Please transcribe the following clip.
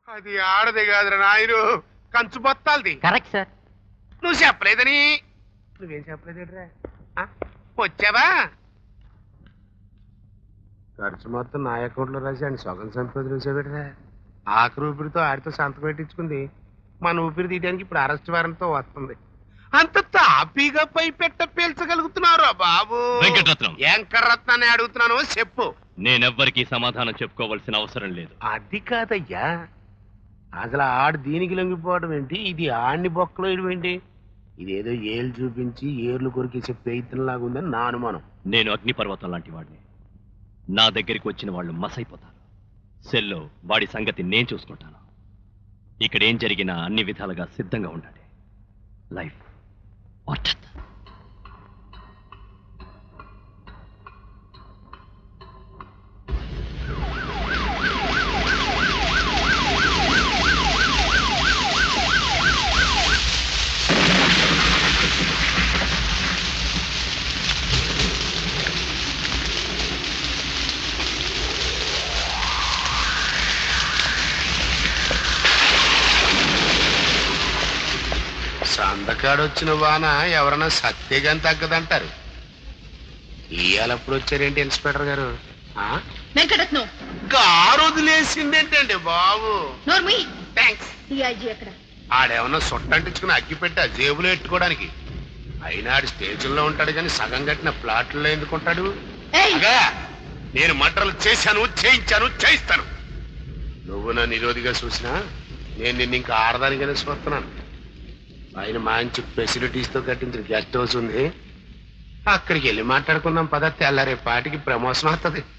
అది ఆడది కాదురా నాయను కంచు బొత్తాలది కరెక్ట్ సార్ నువ్వు చెప్పలేదని నువ్వేం చెప్పలేదేట్రా ఆ? వచ్చావా ఖర్చు మొత్తం నా అకౌంట్లో రాసి ఆయన సగం సంపద చూసేబెట్రా ఆఖరి ఊపిరితో ఆడితో సంతకం పెట్టించుకుంది మన ఊపిరి తీయడానికి ఇప్పుడు అరెస్ట్ వారెంట్తో వస్తుంది అంత తాపీగా పై పెట్ట పీల్చగలుగుతున్నారా బాబు వెంకటరత్నం. వెంకటరత్నాన్ని అడుగుతున్నాను చెప్పు నేనెవ్వరికీ సమాధానం చెప్పుకోవాల్సిన అవసరం లేదు అది కాదయ్యా అసలు ఆడు దీనికి లొంగిపోవడం ఏంటి ఇది ఆడిని బొక్కలో వేయడం ఏంటి ఇదేదో ఏళ్ళు చూపించి ఏర్లు కొరికేసే ప్రయత్నంలాగా ఉందని నా అనుమానం నేను అగ్నిపర్వతం లాంటి వాడిని నా దగ్గరికి వచ్చిన వాళ్ళు మసైపోతారు సెల్లో వాడి సంగతి నేను చూసుకుంటాను ఇక్కడ ఏం జరిగినా అన్ని విధాలుగా సిద్ధంగా ఉండాలి లైఫ్ వాట్ సందకాడొచ్చిన వాన ఎవరన్నా సత్యగాని తగ్గదంటారు ఇవాళప్పుడు వచ్చారేంటి ఇన్స్పెక్టర్ గారు ఆ? వెంకటరత్నం కారు వదిలేసిందేంటండి బాబు నోర్మి థ్యాంక్స్ డిఐజీ ఎక్కడ ఆడేమన్నా సొట్టంటించుకుని అగ్గి పెట్టి ఆ జేబులో ఎట్టుకోవడానికి అయినా ఆడు స్టేషన్లో ఉంటాడు కానీ సగం కట్టిన ప్లాట్లలో ఎందుకుంటాడు ఏయ్ అగా నేను మటర్లు చేశాను చేయించాను చేయిస్తాను నువ్వు నా నిరోధిగా చూసినా నేను నిన్ను ఇంకా ఆడదానికైనా చూస్తున్నాను ఆయన మంచి ఫెసిలిటీస్తో కట్టించిన గెస్ట్ హౌస్ ఉంది అక్కడికి వెళ్ళి మాట్లాడుకుందాం పద తెల్లారే పాటికి ప్రమోషన్ వస్తుంది